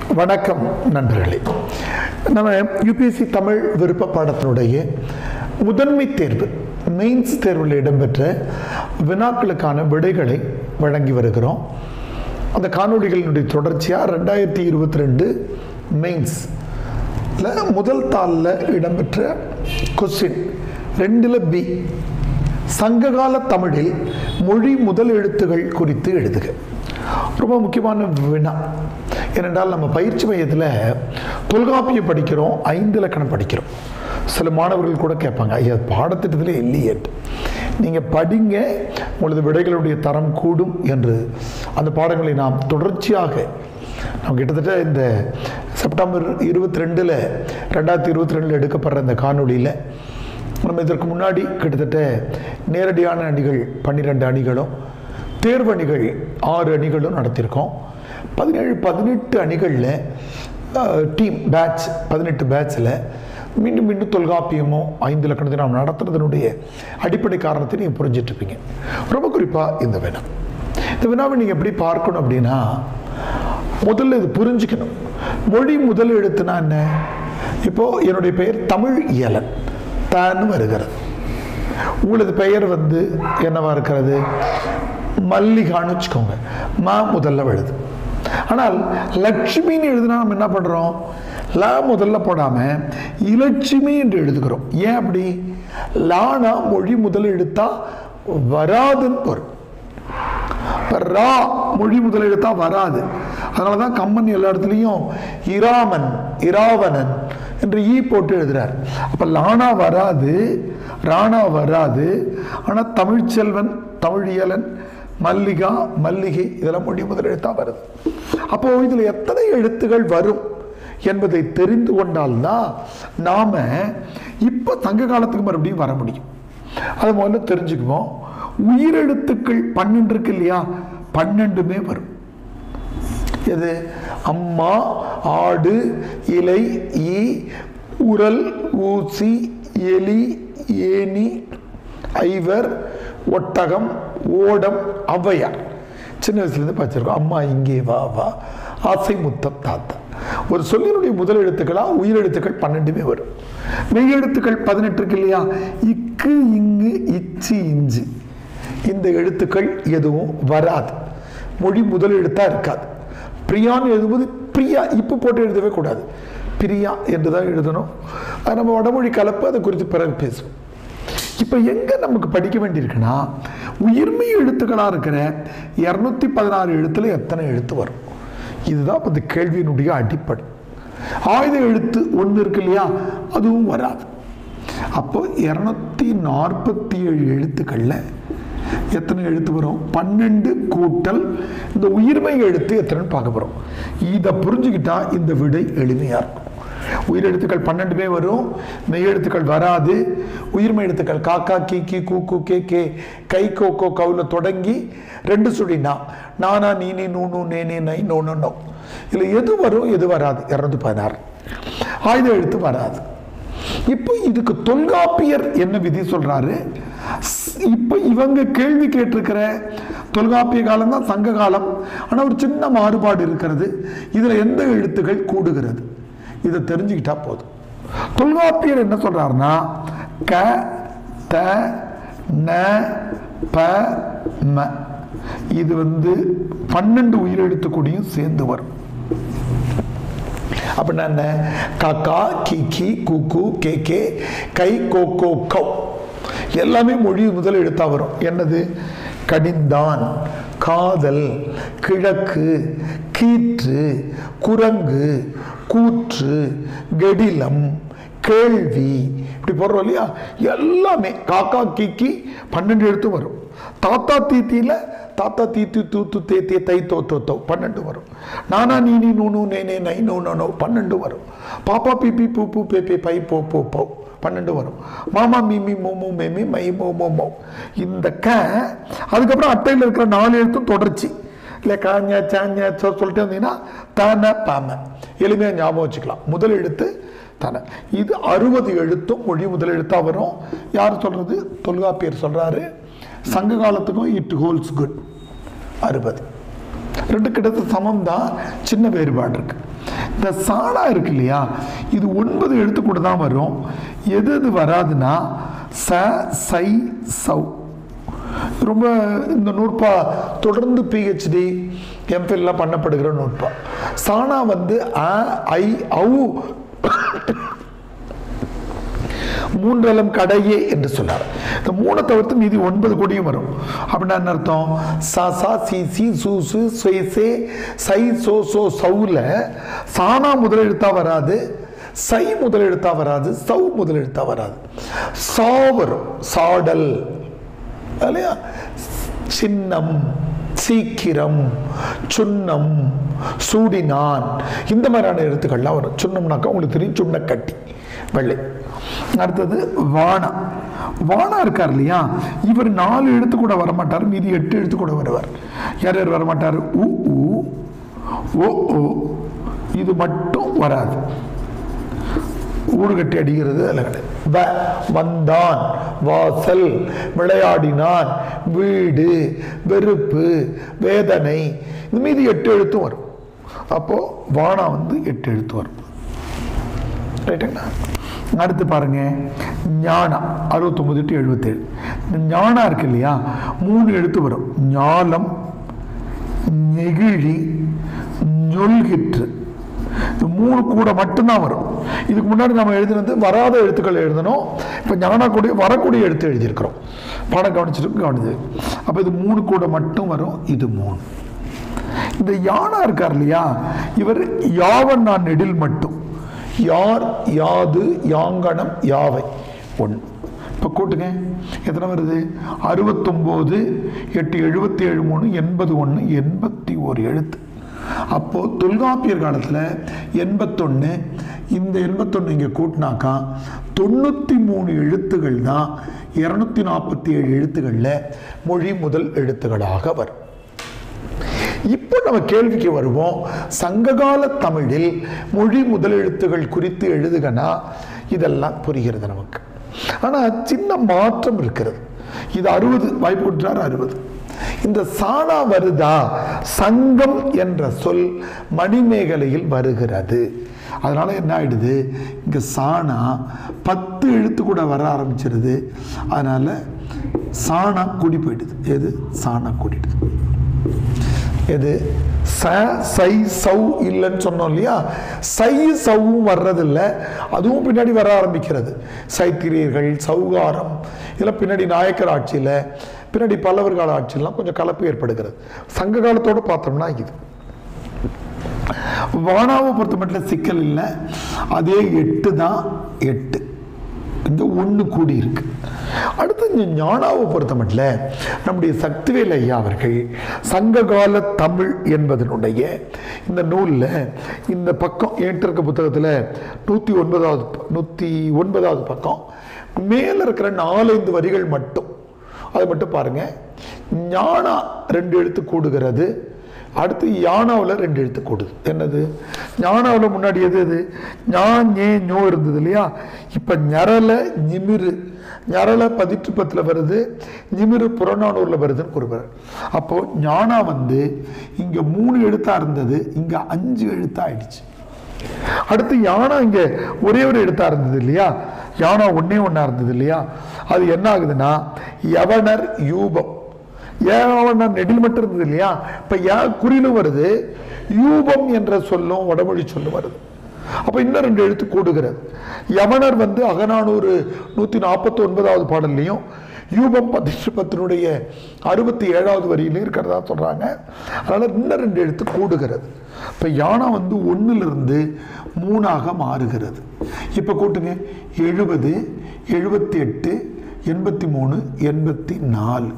வணக்கம் நண்பர்களே நம்ம யூபிஎஸ்சி தமிழ் விருப்ப பாடத்தினுடைய முதன்மை தேர்வு மெயின்ஸ் தேர்வில் இடம்பெற்ற வினாக்களுக்கான விடைகளை வழங்கி வருகிறோம் அந்த காணொளிகளினுடைய தொடர்ச்சியாக ரெண்டாயிரத்தி இருபத்தி ரெண்டு மெயின்ஸ் முதல் தாளில் இடம்பெற்ற கொஸ்டின் ரெண்டில் பி சங்ககால தமிழில் மொழி முதல் எழுத்துகள் குறித்து எழுதுக ரொம்ப முக்கியமான வினா ஏனென்றால் நம்ம பயிற்சி மையத்தில் தொல்காப்பியம் படிக்கிறோம் ஐந்து இலக்கணம் படிக்கிறோம் சில மாணவர்கள் கூட கேட்பாங்க ஐயா பாடத்திட்டத்தில் இல்லையே நீங்கள் படிங்க உங்களது விடைகளுடைய தரம் கூடும் என்று அந்த பாடங்களை நாம் தொடர்ச்சியாக நம்ம கிட்டத்தட்ட இந்த செப்டம்பர் இருபத்தி ரெண்டில் ரெண்டாயிரத்தி இருபத்தி ரெண்டில் எடுக்கப்படுற இந்த காணொளியில் நம்ம இதற்கு முன்னாடி கிட்டத்தட்ட நேரடியான அணிகள் பன்னிரெண்டு அணிகளும் தேர்வு அணிகள் ஆறு அணிகளும் நடத்தியிருக்கோம் பதினேழு பதினெட்டு அணிகளில் டீம் பேட்ச் பதினெட்டு பேட்சில் மீண்டும் மீண்டும் தொல்காப்பியமோ ஐந்து இலக்கணத்தை நாம் நடத்துறதனுடைய அடிப்படை காரணத்தை நீங்கள் புரிஞ்சிட்ருப்பீங்க ரொம்ப குறிப்பாக இந்த வினா இந்த வினாவை நீங்கள் எப்படி பார்க்கணும் அப்படின்னா முதல்ல இது புரிஞ்சுக்கணும் மொழி முதல் எழுத்துனா என்ன இப்போது என்னுடைய பெயர் தமிழ் இயலன் தான்னு வருகிறது உங்களது பெயர் வந்து என்னவா இருக்கிறது மல்லிகான்னு வச்சுக்கோங்க மா முதல்ல வருது ஆனால் லட்சுமின்னு எழுதுனா நம்ம என்ன பண்ணுறோம் ல முதல்ல போடாமல் இலட்சுமி என்று எழுதுகிறோம் ஏன் அப்படி லானா மொழி முதல் எழுத்தா வராதுன்னு பொருள் இப்போ ரா மொழி முதல் எழுத்தா வராது அதனால தான் கம்மன் எல்லா இடத்துலையும் இராமன் இராவணன் என்று ஈ போட்டு எழுதுறார் அப்போ லானா வராது ராணா வராது ஆனால் தமிழ்ச்செல்வன் தமிழியலன் மல்லிகா மல்லிகை இதெல்லாம் மொழி முதல் எழுத்தா வருது அப்போ இதில் எத்தனை எழுத்துகள் வரும் என்பதை தெரிந்து கொண்டால்தான் நாம இப்போ சங்க காலத்துக்கு மறுபடியும் வர முடியும் அது முதல்ல தெரிஞ்சுக்குவோம் உயிரெழுத்துக்கள் பன்னெண்டு இருக்கு இல்லையா பன்னெண்டுமே வரும் எது அம்மா ஆடு இலை ஈ உரல் ஊசி எலி ஏனி ஐவர் ஒட்டகம் ஓடம் ஔவையார் சின்ன வயசுலேருந்து படிச்சிருக்கோம் அம்மா இங்கே வா வா ஆசை முத்தம் தாத்தா ஒரு சொல்லினுடைய முதல் எழுத்துக்களா உயிரெழுத்துக்கள் பன்னெண்டுமே வரும் மெய்யெழுத்துக்கள் பதினெட்டு இருக்கு இல்லையா இக்கு இங்கு இச்சு இஞ்சு இந்த எழுத்துக்கள் எதுவும் வராது மொழி முதல் எழுத்தா இருக்காது பிரியான்னு எழுதும்போது பிரியா இப்போ போட்டு எழுதவே கூடாது பிரியா என்று தான் எழுதணும் அது நம்ம வடமொழி கலப்பு அதை குறித்து பிறகு பேசுவோம் இப்போ எங்கே நமக்கு படிக்க வேண்டியிருக்குன்னா உயிர்மை எழுத்துக்களாக இருக்கிற இரநூத்தி பதினாறு எழுத்துல எத்தனை எழுத்து வரும் இதுதான் இப்போ இந்த கேள்வியினுடைய அடிப்படை ஆயுத எழுத்து ஒன்று இருக்கு இல்லையா அதுவும் வராது அப்போ இரநூத்தி நாற்பத்தி ஏழு எழுத்துக்களில் எத்தனை எழுத்து வரும் பன்னெண்டு கூட்டல் இந்த உயிர்மை எழுத்து எத்தனைன்னு பார்க்க போகிறோம் இதை புரிஞ்சுக்கிட்டா இந்த விடை எளிமையாக இருக்கும் உயிரெழுத்துக்கள் பன்னெண்டுமே வரும் மெய்யெழுத்துக்கள் வராது உயிர்மை எழுத்துக்கள் காக்கா கீ கி கூ கூ கே கே கை கோ கோ கவுல தொடங்கி ரெண்டு சுழினா நானா நீ நீ நூ நூ நே நே நை நோ நோ நோ இதில் எது வரும் எது வராது இரநூத்தி பதினாறு ஆயுத எழுத்து வராது இப்போ இதுக்கு தொல்காப்பியர் என்ன விதி சொல்றாரு இப்போ இவங்க கேள்வி கேட்டிருக்கிற தொல்காப்பிய காலம் தான் சங்க காலம் ஆனால் ஒரு சின்ன மாறுபாடு இருக்கிறது இதில் எந்த எழுத்துகள் கூடுகிறது இதை தெரிஞ்சுக்கிட்டா போதும் தொல்காப்பியர் என்ன சொல்றாருன்னா க த ந ப ம இது வந்து பன்னெண்டு உயிரெழுத்து கூடியும் சேர்ந்து வரும் அப்படின்னா என்ன காக்கா கி கி குக்கு கே கே கை கோ கோ கவ் எல்லாமே மொழி முதல் எழுத்தா வரும் என்னது கடிந்தான் காதல் கிழக்கு கீற்று குரங்கு கூற்று கெடிலம் கேள்வி இப்படி போடுறோம் இல்லையா எல்லாமே காக்கா கீக்கி பன்னெண்டு எழுத்து வரும் தாத்தா தீத்தியில் தாத்தா தீத்து தூத்து தே தே தை தோ தோ தோ பன்னெண்டு வரும் நானா நீ நீ நூ நூ நே நே நை நோ நோ நோ பன்னெண்டு வரும் பாப்பா பி பி பூ பூ பே பே பை போ போ போ பன்னெண்டு வரும் மாமா மீ மீ மோ மோ மே மீ மை மோ மோ மோ இந்த க அதுக்கப்புறம் அட்டையில் இருக்கிற நாலு எழுத்தும் தொடர்ச்சி இல்லை காஞ்ச சாஞ்ச சொ சொல்லிட்டு வந்தீங்கன்னா தான பாம எளிமையாக ஞாபகம் வச்சுக்கலாம் முதல் எழுத்து தானே இது அறுபது எழுத்தும் மொழி முதல் எழுத்தா வரும் யார் சொல்றது தொல்காப்பியர் சொல்றாரு சங்க காலத்துக்கும் இட் ஹோல்ஸ் குட் அறுபது ரெண்டு கிட்டத்தட்ட சமம் தான் சின்ன வேறுபாடு இருக்கு இந்த சாணா இருக்கு இல்லையா இது ஒன்பது எழுத்து கூட தான் வரும் எது எது வராதுன்னா ச சை சௌ ரொம்ப இந்த நூற்பா தொடர்ந்து பிஹெச்டி எம்ஃபில்லாம் பண்ணப்படுகிற நூற்பா சாணா வந்து அ ஐ ஔ மூன்றலம் கடையே என்று சொன்னார் இந்த மூணை தவிர்த்து மீதி ஒன்பது கோடியும் வரும் அப்படின்னா என்ன அர்த்தம் சா சா சி சி சு சு சே சே சை சோ சோ சவுல சானா முதல் எழுத்தா வராது சை முதல் எழுத்தா வராது சௌ முதல் எழுத்தா வராது சா வரும் சாடல் இல்லையா சின்னம் சீக்கிரம் சுண்ணம் சூடினான் இந்த மாதிரியான எழுத்துக்கள்லாம் வரும் சுண்ணம்னாக்கா உங்களுக்கு தெரியும் சுண்ணக்கட்டி வெள்ளை அடுத்தது வானா வானா இருக்கார் இல்லையா இவர் நாலு எழுத்து கூட வரமாட்டார் மீதி எட்டு எழுத்து கூட வருவார் யார் யார் வரமாட்டார் உ உ ஓ ஓ இது மட்டும் வராது ஊடு கட்டி அடிக்கிறது அதில் கிடையாது வ வந்தான் வாசல் விளையாடினான் வீடு வெறுப்பு வேதனை இது மீதி எட்டு எழுத்தும் வரும் அப்போ வானா வந்து எட்டு எழுத்து வரும் ரைட்டுங்களா அடுத்து பாருங்க ஞானா அறுபத்தொம்பது டு எழுபத்தேழு இந்த ஞானா இருக்கு இல்லையா மூணு எழுத்து வரும் ஞாலம் நெகிழி ñொல்கிற்று இந்த மூணு கூட மட்டும்தான் வரும் இதுக்கு முன்னாடி நம்ம எழுதினது வராத எழுத்துக்கள் எழுதணும் இப்போ ஞானா கூட வரக்கூடிய எழுத்து எழுதியிருக்கிறோம் பாடம் கவனிச்சிட்டு கவனிது அப்போ இது மூணு கூட மட்டும் வரும் இது மூணு இந்த யானா இருக்கார் இல்லையா இவர் யாவன் நான் நெடில் மட்டும் யார் யாது யாங்கணம் யாவை ஒன்று இப்போ கூட்டுங்க எத்தனை வருது அறுபத்தொம்போது எட்டு எழுபத்தி ஏழு மூணு எண்பது ஒன்று எண்பத்தி ஒரு எழுத்து அப்போது தொல்காப்பியர் காலத்தில் எண்பத்தொன்று இந்த எண்பத்தொன்று இங்கே கூட்டினாக்கா தொண்ணூற்றி மூணு எழுத்துகள் தான் இரநூத்தி நாற்பத்தி ஏழு எழுத்துக்களில் மொழி முதல் எழுத்துக்களாக வரும் இப்போ நம்ம கேள்விக்கு வருவோம் சங்ககால தமிழில் மொழி முதலெழுத்துகள் குறித்து எழுதுகனா இதெல்லாம் புரிகிறது நமக்கு ஆனால் சின்ன மாற்றம் இருக்கிறது இது அறுபது வாய்ப்பு கொடுத்தார் அறுபது இந்த சாணா வருதா சங்கம் என்ற சொல் மணிமேகலையில் வருகிறது அதனால என்ன ஆயிடுது இங்க சாணா பத்து எழுத்து கூட வர ஆரம்பிச்சிருது அதனால சாணா கூடி போயிடுது எது சாணா கூடிடுது எது ச சை சௌ இல்லைன்னு சொன்னோம் இல்லையா சை சவ்வும் வர்றதில்ல அதுவும் பின்னாடி வர ஆரம்பிக்கிறது சைத்திரியர்கள் சௌகாரம் இதெல்லாம் பின்னாடி நாயக்கர் ஆட்சியில் பின்னாடி பல்லவர் கால ஆட்சியெல்லாம் கொஞ்சம் கலப்பு ஏற்படுகிறது சங்க காலத்தோட பார்த்தோம்னா இது வானாவை பொறுத்த மட்டும் சிக்கல் இல்லை அதே எட்டு தான் எட்டு இங்க ஒன்று கூடி இருக்கு அடுத்து இந்த ஞானாவை பொறுத்த மட்டும் நம்முடைய சக்திவேல் ஐயா அவர்கள் சங்ககால தமிழ் என்பதனுடைய இந்த நூலில் இந்த பக்கம் ஏற்று இருக்க புத்தகத்தில் நூற்றி ஒன்பதாவது ப- நூற்றி ஒன்பதாவது பக்கம் மேலே இருக்கிற நாலஞ்சு வரிகள் மட்டும் அதை மட்டும் பாருங்க ஞானா ரெண்டு எழுத்து கூடுகிறது அடுத்து யானாவில் ரெண்டு எழுத்து கூடுது என்னது ஞானாவில் முன்னாடி எது எது ஞான் ஏ ஞோ இருந்தது இல்லையா இப்போ ஞரல நிமிரு ஞரல பதிற்று பத்தில் வருது நிமிரு புறநானூரில் வருதுன்னு குறிப்பிட்றார் அப்போ ஞானா வந்து இங்கே மூணு எழுத்தாக இருந்தது இங்கே அஞ்சு எழுத்தாக ஆயிடுச்சு அடுத்து யானா இங்க ஒரே ஒரு எழுத்தா இருந்தது இல்லையா யானா ஒண்ணே ஒண்ணா இருந்தது இல்லையா அது என்ன ஆகுதுன்னா யவனர் யூபம் ஏவனர் நெடில் மட்டும் இருந்தது இல்லையா இப்ப யா குறிலும் வருது யூபம் என்ற சொல்லும் வடமொழி சொல்லும் வருது அப்ப இன்னும் ரெண்டு எழுத்து கூடுகிறது யவனர் வந்து அகநானூறு நூத்தி நாற்பத்தி ஒன்பதாவது பாடல்லையும் யூபம் பதிற்று பத்தினுடைய அறுபத்தி ஏழாவது வரியிலும் இருக்கிறதா சொல்றாங்க அதனால இன்னும் ரெண்டு எழுத்து கூடுகிறது இப்போ யானை வந்து ஒன்றிலிருந்து மூணாக மாறுகிறது இப்போ கூட்டுங்க எழுபது எழுபத்தி எட்டு எண்பத்தி மூணு எண்பத்தி நாலு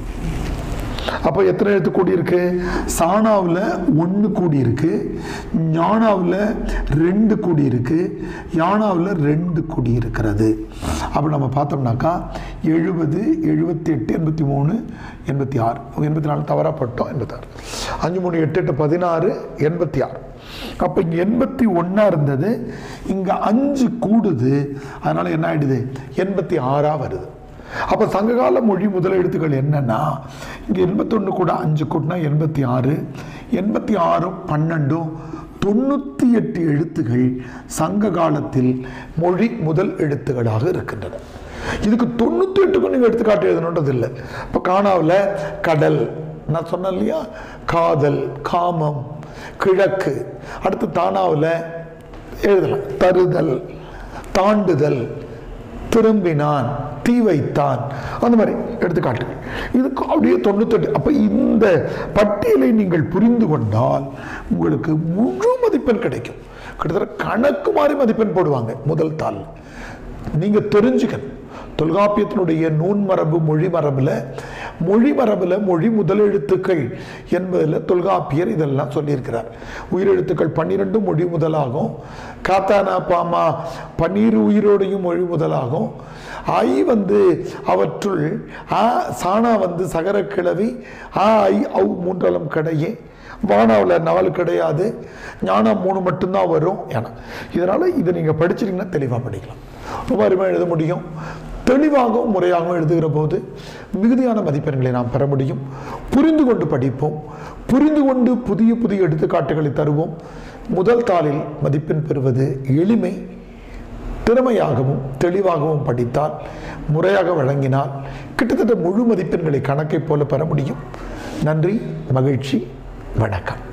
அப்போ எத்தனை எழுத்து கூடி இருக்கு சாணாவில் ஒன்று கூடி இருக்கு ஞானாவில் ரெண்டு கூடி இருக்கு யானாவில் ரெண்டு கூடி இருக்கிறது அப்போ நம்ம பார்த்தோம்னாக்கா எழுபது எழுபத்தி எட்டு எண்பத்தி மூணு எண்பத்தி ஆறு எண்பத்தி நாலு தவறாக பட்டோம் எண்பத்தாறு அஞ்சு மூணு எட்டு எட்டு பதினாறு எண்பத்தி ஆறு அப்போ இங்கே எண்பத்தி ஒன்றா இருந்தது இங்கே அஞ்சு கூடுது அதனால் என்ன ஆயிடுது எண்பத்தி ஆறாக வருது அப்போ சங்ககால மொழி முதல் எழுத்துக்கள் என்னன்னா இங்கே எண்பத்தொன்று கூட அஞ்சு கூட்டினா எண்பத்தி ஆறு எண்பத்தி ஆறும் பன்னெண்டும் தொண்ணூற்றி எட்டு எழுத்துகள் சங்க காலத்தில் மொழி முதல் எழுத்துக்களாக இருக்கின்றன இதுக்கு தொண்ணூற்றி எட்டுக்கும் நீங்கள் எடுத்துக்காட்டு எழுதணுன்றது இல்லை இப்போ காணாவில் கடல் நான் சொன்னேன் இல்லையா காதல் காமம் கிழக்கு அடுத்து தானாவில் எழுதலாம் தருதல் தாண்டுதல் திரும்பினான் தீ வைத்தான் அந்த மாதிரி எடுத்துக்காட்டுகள் இதுக்கு அப்படியே தொண்ணூத்தெட்டு அப்போ இந்த பட்டியலை நீங்கள் புரிந்து கொண்டால் உங்களுக்கு முழு மதிப்பெண் கிடைக்கும் கிட்டத்தட்ட கணக்கு மாதிரி மதிப்பெண் போடுவாங்க முதல் தாள் நீங்கள் தெரிஞ்சுக்கணும் தொல்காப்பியத்தினுடைய நூன் மரபு மொழி மரபில் மொழி மரபில் மொழி முதலெழுத்துக்கள் என்பதில் தொல்காப்பியர் இதெல்லாம் சொல்லியிருக்கிறார் உயிரெழுத்துக்கள் பன்னிரெண்டு மொழி முதலாகும் காத்தானா பாமா பன்னீர் உயிரோடையும் மொழி முதலாகும் ஐ வந்து அவற்றுள் ஆ சாணா வந்து சகர கிளவி ஆ ஐ ஔ மூன்றலம் கடையே வானாவில் நாலு கிடையாது ஞானம் மூணு மட்டும்தான் வரும் என இதனால் இதை நீங்கள் படிச்சிட்டிங்கன்னா தெளிவாக படிக்கலாம் ரொம்ப அருமையாக எழுத முடியும் தெளிவாகவும் முறையாகவும் எழுதுகிற போது மிகுதியான மதிப்பெண்களை நாம் பெற முடியும் புரிந்து கொண்டு படிப்போம் புரிந்து கொண்டு புதிய புதிய எடுத்துக்காட்டுகளை தருவோம் முதல் தாளில் மதிப்பெண் பெறுவது எளிமை திறமையாகவும் தெளிவாகவும் படித்தால் முறையாக வழங்கினால் கிட்டத்தட்ட முழு மதிப்பெண்களை கணக்கைப் போல பெற முடியும் நன்றி மகிழ்ச்சி வணக்கம்